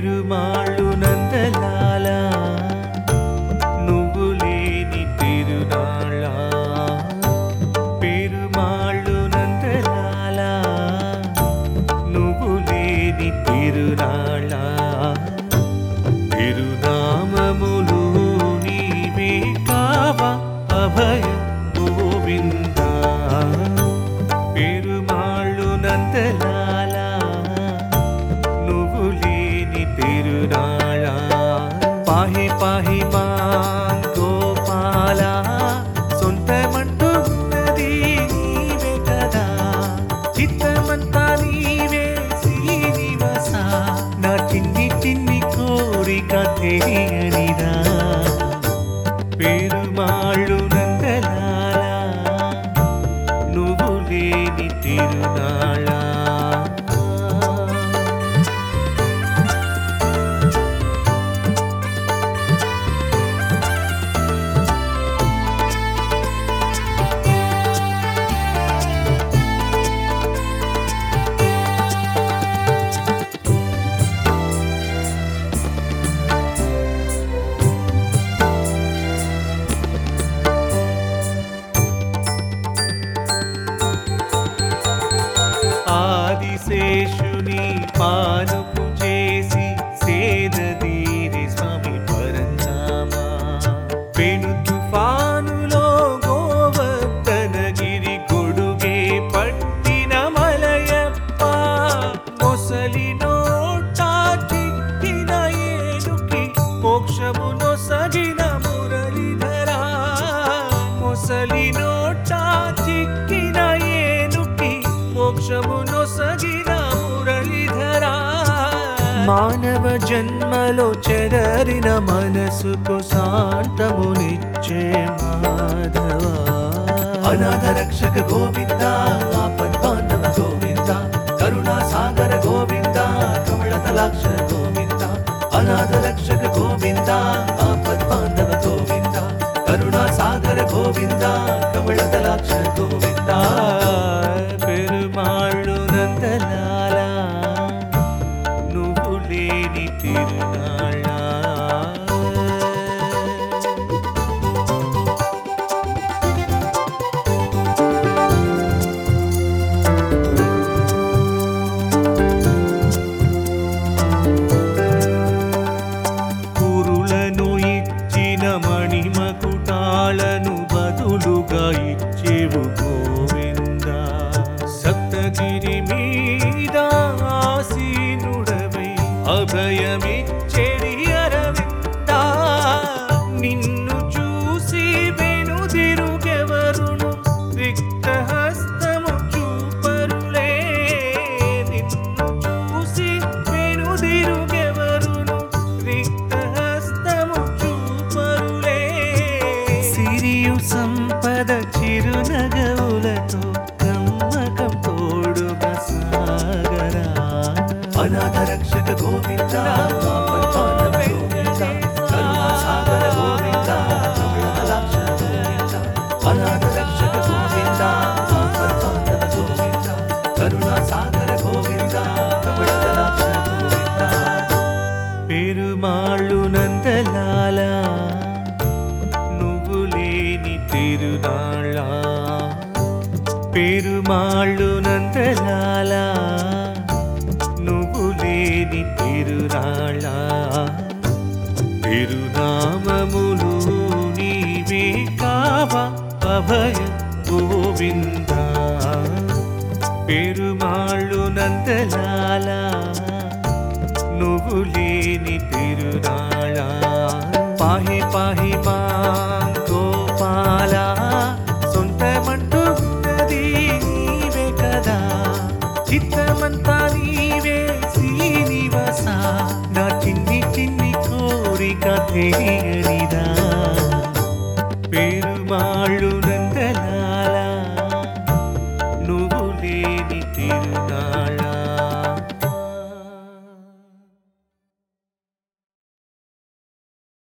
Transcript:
పెరుమాళ్ళు నందలాల నువ్వు లేని తిరునాళ్ళ పెరుమాళ్ళు నందలాల నువ్వు లేని తిరునాళ్ళ తిరునామములు నీవే కావా అభయ గోవింద పెరుమాళ్ళు నందలాల నువ్వు లేని తిరునాళ పాహి పాహి మా గోపాల సొంతమంటున్నది నీవే కదా చిత్తమంతా నీవే శ్రీనివాస నా చిన్ని చిన్ని కోరిక తెలియనిరా పెరుమాళ్ళు నందలాల నువ్వు లేని తిరునాళ ఆదిశేషుని పానుపు చేసి సేదదీరి స్వామి పరంధామా పెను తుఫానులో గోవర్ధనగిరి గొడుగే పట్టిన మలయప్ప మొసలి నోటా చిక్కిన ఏనుకి మోక్షమును సగిన మురళిధరా మొసలి నోటా చిక్కిన ఏనుకి మోక్షమును సగిన మురళిధరా మానవ జన్మలో చెదరిన మనసుకు శాంతమునిచ్చే మాధవ అనాథ రక్షక గోవింద ఆపద్ బాంధవ గోవింద కరుణా సాగర గోవింద కమల తలాక్ష గోవింద అనాథ రక్షక గోవింద ఆపద్ బాంధవ గోవింద కరుణా సాగర గోవింద కమల తలాక్ష గోవింద పెరుమాళ్ళు నందలాల నువ్వు లేని తిరునాళ్ళ కురులను ఇచ్చిన మణిమకుటాలను బదులుగా ఇచ్చేవు గోవింద సప్తగిరి మీద ఆసీనుడవై అభయమిచ్చేడి అరవింద నిన్ను చూసి వెనుదిరుగెవరును రిక్తహస్తము చూపరులే నిన్ను చూసి వెనుదిరుగెవరును రిక్తహస్తము చూపరులే సిరియు సంపద చిరునగవులతో కమ్మకం తోడుగా సాగరా అనాథ రక్షక గోవింద ఆపద్ బాంధవ గోవింద కరుణా సాగర గోవింద కమల తలాక్ష గోవింద అనాథ రక్షక గోవింద ఆపద్ బాంధవ గోవింద కరుణా సాగర గోవింద కమల తలాక్ష గోవింద పెరుమాళ్ళు నందలాల నువ్వు లేని తిరునాళ్ళ పెరుమాళ్ళు నందలాల నువ్వు లేని తిరునాళ్ళ తిరునామములు నీవే కావా అభయ గోవింద పెరుమాళ్ళు నందలాల నువ్వు లేని తిరునాళ పాహి పాహి మా గోపాల సొంతమంటున్నది నీవే కదా చిత్తమంతా నీవే శ్రీనివాస నా చిన్ని చిన్ని కోరిక తెలియని